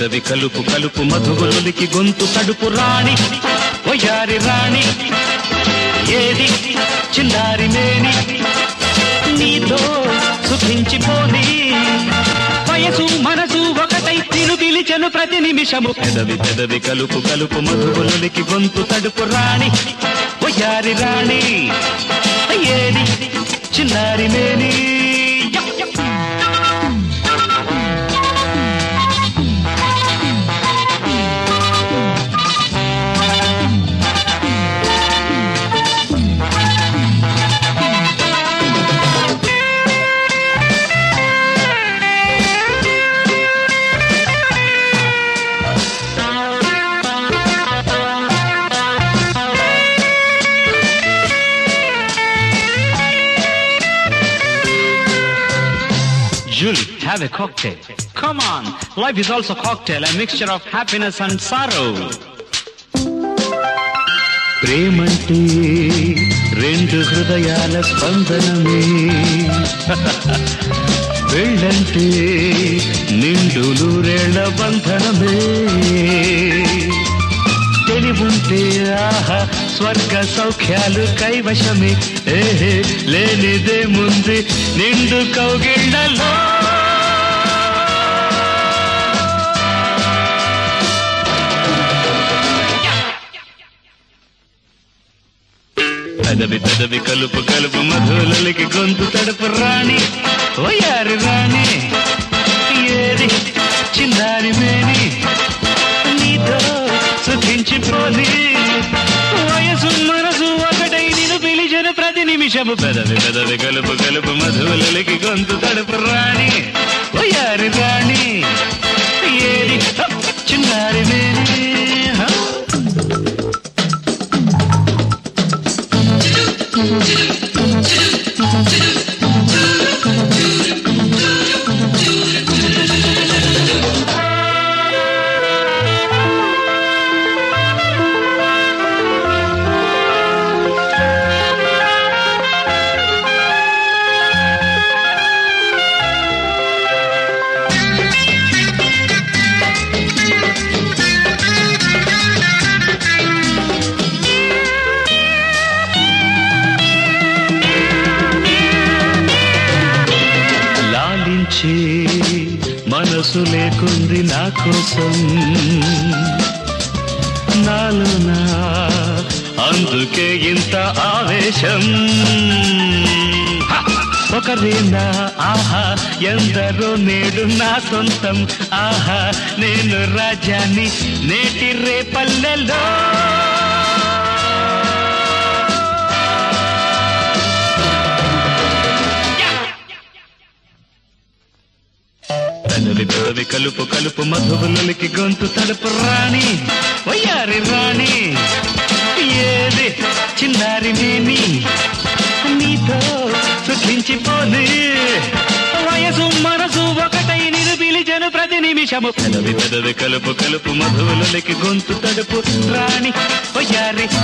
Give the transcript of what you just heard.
పెదవి కలుపు కలుపు మధువులకి గొంతు తడుపు రాణి ఒయ్యారి రాణి ఏది చిన్నారి మేని నీతో సుఖించిపోని వయసు మనసు ఒకటై తిను పిలిచెను ప్రతి నిమిషము పెదవి పెదవి కలుపు కలుపు మధువులకి గొంతు తడుపు రాణి ఒయ్యారి రాణి ఏది చిన్నారి మేని Julie, have a cocktail. Come on, life is also cocktail, a mixture of happiness and sorrow. ప్రేమంటే రెండు హృదయాల స్పందనమే పెళ్ళంటే నిండు నూరేళ్ల బంధనమే తెలివుంటే ఆహా స్వర్గ సౌఖ్యాలు కైవశమే ఏహే లేనిదే ముందు నిండు కౌగిళ్ళలో పెదవి పెదవి కలుపు కలుపు మధులకి గొంతు తడుపు రాణి ఓయారి రాణి ఏది చిన్నారి మేని నీతో సుఖించిపోని వయసు మనసు ఒకటై నిన్ను పిలిచిన ప్రతి నిమిషము పెదవి పెదవి కలుపు కలుపు మధువులకి గొంతు తడుపు రాణి ఓయారి రాణి ఏది చిన్నారి మేని హ? లాలించే మనసు లేకుంది నా కోసం నాలోనా అందుకే ఇంత ఆవేశం హ! ఒకరేనా ఆహా ఎందరో నేడు నా సొంతం ఆహా నేను రాజాని నేటి రేపల్లెలో పెదవి పెదవి కలుపు కలుపు మధువులకి గొంతు తడుపు రాణి వయ్యారి రాణి ఏది చిన్నారి మేని నీతో సుఖించిపోని వయసు మనసు ఒకటై నిన్ను పిలిచెను ప్రతి నిమిషము పెదవి పెదవి కలుపు కలుపు మధువులకి గొంతు తడుపు రాణి వయ్యారి